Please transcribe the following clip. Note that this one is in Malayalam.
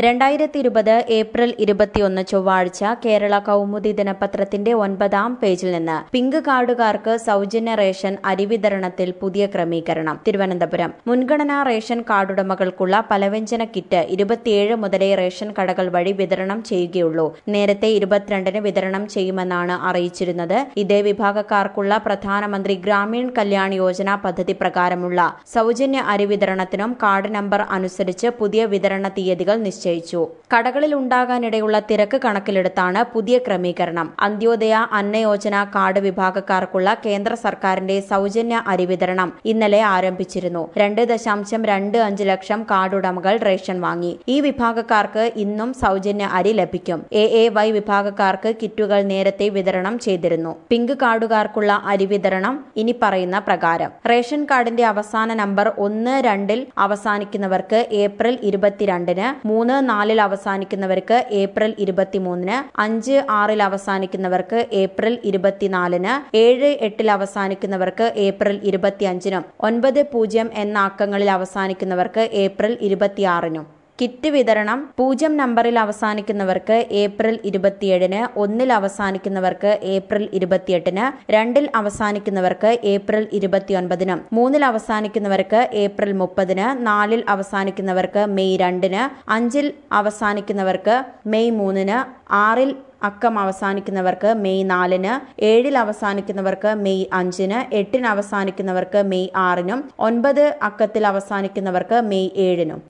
രണ്ടായിരത്തി ഇരുപത് ഏപ്രിൽ ഇരുപത്തിയൊന്ന് ചൊവ്വാഴ്ച കേരള കൗമുദി ദിനപത്രത്തിന്റെ ഒൻപതാം പേജിൽ നിന്ന് പിങ്ക് കാർഡുകാർക്ക് സൗജന്യ റേഷൻ അരി വിതരണത്തിൽ പുതിയ ക്രമീകരണം തിരുവനന്തപുരം മുൻഗണനാ റേഷൻ കാർഡുടമകൾക്കുള്ള പലവ്യഞ്ജന കിറ്റ് ഇരുപത്തിയേഴ് മുതലേ റേഷൻ കടകൾ വഴി വിതരണം ചെയ്യുകയുള്ളൂ നേരത്തെ ഇരുപത്തിരണ്ടിന് വിതരണം ചെയ്യുമെന്നാണ് അറിയിച്ചിരുന്നത് ഇതേ വിഭാഗക്കാർക്കുള്ള പ്രധാനമന്ത്രി ഗ്രാമീൺ കല്യാൺ യോജന പദ്ധതി പ്രകാരമുള്ള സൗജന്യ അരി വിതരണത്തിനും കാർഡ് നമ്പർ അനുസരിച്ച് പുതിയ വിതരണ തീയതികൾ നിശ്ചയിച്ചു കടകളിൽ ഉണ്ടാകാനിടയുള്ള തിരക്ക് കണക്കിലെടുത്താണ് പുതിയ ക്രമീകരണം അന്ത്യോദയ അന്നയോജന കാർഡ് വിഭാഗക്കാർക്കുള്ള കേന്ദ്ര സർക്കാരിന്റെ സൗജന്യ അരി വിതരണം ഇന്നലെ ആരംഭിച്ചിരുന്നു രണ്ട് ദശാംശം രണ്ട് അഞ്ച് ലക്ഷം കാർഡ് ഉടമകൾ റേഷൻ വാങ്ങി ഈ വിഭാഗക്കാർക്ക് ഇന്നും സൗജന്യ അരി ലഭിക്കും എ എ വൈ വിഭാഗക്കാർക്ക് കിറ്റുകൾ നേരത്തെ വിതരണം ചെയ്തിരുന്നു പിങ്ക് കാർഡുകാർക്കുള്ള അരി വിതരണം ഇനി പറയുന്ന പ്രകാരം റേഷൻ കാർഡിന്റെ അവസാന നമ്പർ ഒന്ന് രണ്ടിൽ അവസാനിക്കുന്നവർക്ക് ഏപ്രിൽ ഇരുപത്തിരണ്ടിന് മൂന്ന് നാലിൽ അവസാനിക്കുന്നവർക്ക് ഏപ്രിൽ ഇരുപത്തിമൂന്നിന് അഞ്ച് ആറിൽ അവസാനിക്കുന്നവർക്ക് ഏപ്രിൽ ഇരുപത്തിനാലിന് ഏഴ് എട്ടിൽ അവസാനിക്കുന്നവർക്ക് ഏപ്രിൽ ഇരുപത്തിയഞ്ചിനും ഒൻപത് പൂജ്യം എന്ന അക്കങ്ങളിൽ അവസാനിക്കുന്നവർക്ക് ഏപ്രിൽ ഇരുപത്തിയാറിനും കിറ്റ് വിതരണം പൂജ്യം നമ്പറിൽ അവസാനിക്കുന്നവർക്ക് ഏപ്രിൽ ഇരുപത്തിയേഴിന് ഒന്നിൽ അവസാനിക്കുന്നവർക്ക് ഏപ്രിൽ ഇരുപത്തിയെട്ടിന് രണ്ടിൽ അവസാനിക്കുന്നവർക്ക് ഏപ്രിൽ ഇരുപത്തിയൊൻപതിനും മൂന്നിൽ അവസാനിക്കുന്നവർക്ക് ഏപ്രിൽ മുപ്പതിന് നാലിൽ അവസാനിക്കുന്നവർക്ക് മെയ് രണ്ടിന് അഞ്ചിൽ അവസാനിക്കുന്നവർക്ക് മെയ് മൂന്നിന് ആറിൽ അക്കം അവസാനിക്കുന്നവർക്ക് മെയ് നാലിന് ഏഴിൽ അവസാനിക്കുന്നവർക്ക് മെയ് അഞ്ചിന് എട്ടിന് അവസാനിക്കുന്നവർക്ക് മെയ് ആറിനും ഒൻപത് അക്കത്തിൽ അവസാനിക്കുന്നവർക്ക് മെയ് ഏഴിനും